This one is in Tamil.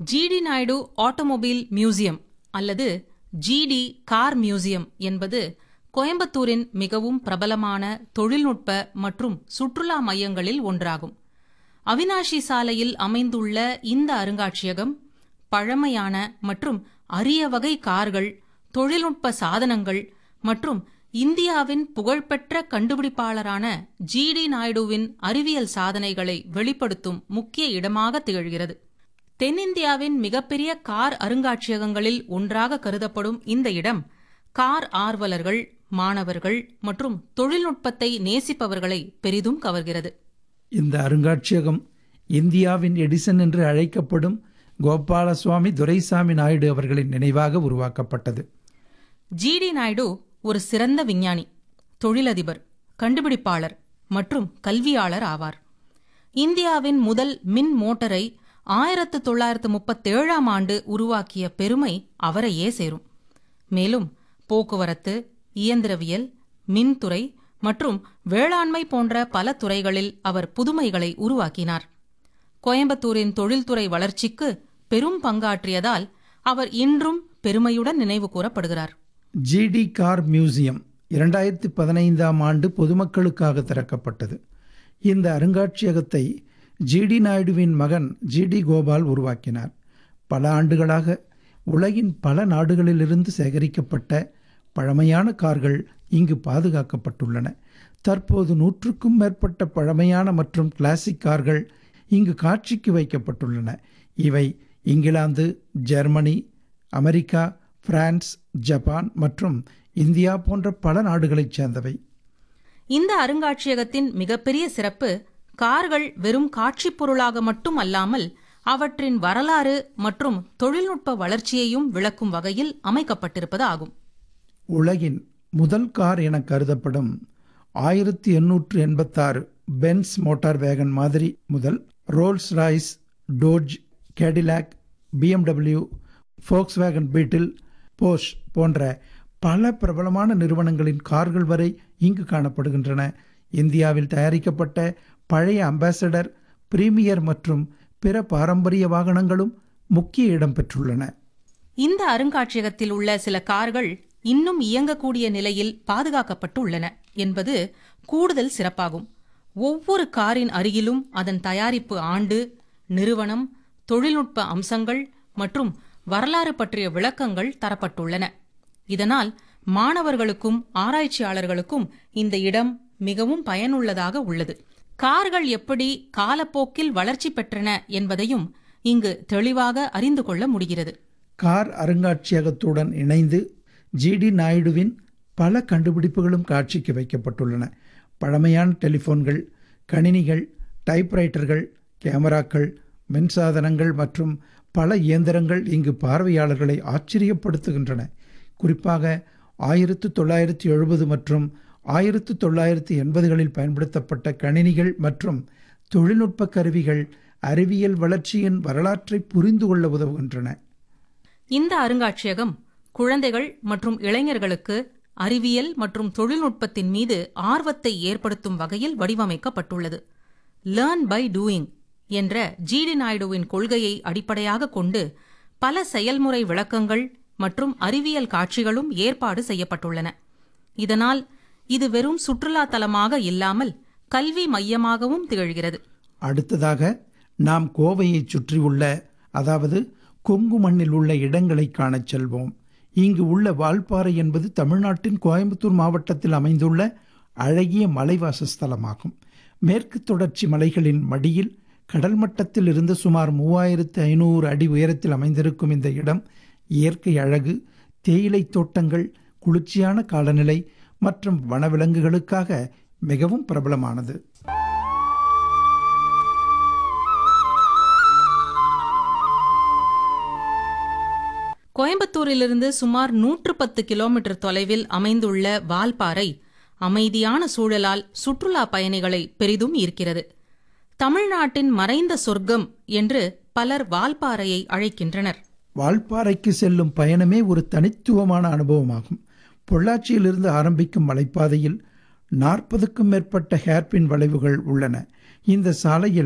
ஜிடி நாயுடு ஆட்டோமொபைல் மியூசியம் அல்லது ஜிடி கார் மியூசியம் என்பது கோயம்புத்தூரின் மிகவும் பிரபலமான தொழில்நுட்ப மற்றும் சுற்றுலா மையங்களில் ஒன்றாகும் அவினாஷி சாலையில் அமைந்துள்ள இந்த அருங்காட்சியகம் பழமையான மற்றும் அரிய வகை கார்கள் தொழில்நுட்ப சாதனங்கள் மற்றும் இந்தியாவின் புகழ்பெற்ற கண்டுபிடிப்பாளரான ஜிடி நாயுடுவின் அறிவியல் சாதனைகளை வெளிப்படுத்தும் முக்கிய இடமாக திகழ்கிறது தென்னிந்தியாவின் மிகப்பெரிய கார் அருங்காட்சியகங்களில் ஒன்றாக கருதப்படும் இந்த இடம் கார் ஆர்வலர்கள் மாணவர்கள் மற்றும் தொழில்நுட்பத்தை நேசிப்பவர்களை பெரிதும் கவர்கிறது இந்த அருங்காட்சியகம் இந்தியாவின் எடிசன் என்று அழைக்கப்படும் கோபாலசுவாமி துரைசாமி நாயுடு அவர்களின் நினைவாக உருவாக்கப்பட்டது ஜிடி நாயுடு ஒரு சிறந்த விஞ்ஞானி தொழிலதிபர் கண்டுபிடிப்பாளர் மற்றும் கல்வியாளர் ஆவார் இந்தியாவின் முதல் மின் மோட்டரை ஆயிரத்து தொள்ளாயிரத்து முப்பத்தேழாம் ஆண்டு உருவாக்கிய பெருமை அவரையே சேரும் மேலும் போக்குவரத்து இயந்திரவியல் மின்துறை மற்றும் வேளாண்மை போன்ற பல துறைகளில் அவர் புதுமைகளை உருவாக்கினார் கோயம்புத்தூரின் தொழில்துறை வளர்ச்சிக்கு பெரும் பங்காற்றியதால் அவர் இன்றும் பெருமையுடன் நினைவு கூறப்படுகிறார் ஜிடி கார் மியூசியம் இரண்டாயிரத்தி பதினைந்தாம் ஆண்டு பொதுமக்களுக்காக திறக்கப்பட்டது இந்த அருங்காட்சியகத்தை ஜிடி நாயுடுவின் மகன் ஜிடி கோபால் உருவாக்கினார் பல ஆண்டுகளாக உலகின் பல நாடுகளிலிருந்து சேகரிக்கப்பட்ட பழமையான கார்கள் இங்கு பாதுகாக்கப்பட்டுள்ளன தற்போது நூற்றுக்கும் மேற்பட்ட பழமையான மற்றும் கிளாசிக் கார்கள் இங்கு காட்சிக்கு வைக்கப்பட்டுள்ளன இவை England Germany America France Japan மற்றும் இந்தியா போன்ற பல நாடுகளைச் சேர்ந்தவை இந்த அருங்காட்சியகத்தின் மிகப்பெரிய சிறப்பு கார்கள் வெறும் காட்சிப் பொருளாக மட்டும் அல்லாமல் அவற்றின் வரலாறு மற்றும் தொழில்நுட்ப வளர்ச்சியையும் விளக்கும் வகையில் அமைக்கப்பட்டிருப்பது ஆகும் உலகின் முதல் கார் என கருதப்படும் ஆயிரத்தி எண்ணூற்று எண்பத்தாறு பென்ஸ் மோட்டார் வேகன் மாதிரி முதல் Rolls Royce Dodge Cadillac BMW Volkswagen Beetle Bosch போன்ற பல பிரபலமான நிறுவனங்களின் கார்கள் வரை இங்கு காணப்படுகின்றன இந்தியாவில் தயாரிக்கப்பட்ட பழைய அம்பாசடர் பிரீமியர் மற்றும் பிற பாரம்பரிய வாகனங்களும் முக்கிய இடம் பெற்றுள்ளன இந்த அருங்காட்சியகத்தில் உள்ள சில கார்கள் இன்னும் இயங்கக்கூடிய நிலையில் பாதுகாக்கப்பட்டு உள்ளன என்பது கூடுதல் சிறப்பாகும் ஒவ்வொரு காரின் அருகிலும் அதன் தயாரிப்பு ஆண்டு நிறுவனம் தொழில்நுட்ப அம்சங்கள் மற்றும் வரலாறு பற்றிய விளக்கங்கள் தரப்பட்டுள்ளன இதனால் மாணவர்களுக்கும் ஆராய்ச்சியாளர்களுக்கும் இந்த இடம் மிகவும் பயனுள்ளதாக உள்ளது கார்கள் எப்படி காலப்போக்கில் வளர்ச்சி பெற்றன என்பதையும் இங்கு தெளிவாக அறிந்து கொள்ள முடிகிறது கார் அருங்காட்சியகத்துடன் இணைந்து ஜிடி நாயுடுவின் பல கண்டுபிடிப்புகளும் காட்சிக்கு வைக்கப்பட்டுள்ளன பழமையான டெலிஃபோன்கள் கணினிகள் டைப்ரைட்டர்கள் கேமராக்கள் மின்சாதனங்கள் மற்றும் பல இயந்திரங்கள் இங்கு பார்வையாளர்களை ஆச்சரியப்படுத்துகின்றன குறிப்பாக ஆயிரத்து தொள்ளாயிரத்தி எழுபது மற்றும் ஆயிரத்து தொள்ளாயிரத்தி எண்பதுகளில் பயன்படுத்தப்பட்ட கணினிகள் மற்றும் தொழில்நுட்ப கருவிகள் அறிவியல் வளர்ச்சியின் வரலாற்றை புரிந்து கொள்ள உதவுகின்றன இந்த அருங்காட்சியகம் குழந்தைகள் மற்றும் இளைஞர்களுக்கு அறிவியல் மற்றும் தொழில்நுட்பத்தின் மீது ஆர்வத்தை ஏற்படுத்தும் வகையில் வடிவமைக்கப்பட்டுள்ளது லேர்ன் பை டூயிங் என்ற ஜிடி நாயுடுவின் கொள்கையை அடிப்படையாக கொண்டு பல செயல்முறை விளக்கங்கள் மற்றும் அறிவியல் காட்சிகளும் ஏற்பாடு செய்யப்பட்டுள்ளன இதனால் இது வெறும் சுற்றுலா தலமாக இல்லாமல் கல்வி மையமாகவும் திகழ்கிறது அடுத்ததாக நாம் கோவையைச் சுற்றியுள்ள அதாவது கொங்கு மண்ணில் உள்ள இடங்களை காணச் செல்வோம் இங்கு உள்ள வால்பாறை என்பது தமிழ்நாட்டின் கோயம்புத்தூர் மாவட்டத்தில் அமைந்துள்ள அழகிய மலைவாசஸ்தலமாகும் மேற்கு தொடர்ச்சி மலைகளின் மடியில் கடல் மட்டத்தில் இருந்து சுமார் மூவாயிரத்து ஐநூறு அடி உயரத்தில் அமைந்திருக்கும் இந்த இடம் இயற்கை அழகு தேயிலை தோட்டங்கள் குளிர்ச்சியான காலநிலை மற்றும் வனவிலங்குகளுக்காக மிகவும் பிரபலமானது கோயம்புத்தூரிலிருந்து சுமார் நூற்று பத்து கிலோமீட்டர் தொலைவில் அமைந்துள்ள வால்பாறை அமைதியான சூழலால் சுற்றுலா பயணிகளை பெரிதும் ஈர்க்கிறது தமிழ்நாட்டின் மறைந்த சொர்க்கம் என்று பலர் வால்பாறையை அழைக்கின்றனர் வால்பாறைக்கு செல்லும் பயணமே ஒரு தனித்துவமான அனுபவமாகும் பொள்ளாச்சியிலிருந்து ஆரம்பிக்கும் மலைப்பாதையில் நாற்பதுக்கும் மேற்பட்ட ஹேர்பின் வளைவுகள் உள்ளன இந்த சாலையில்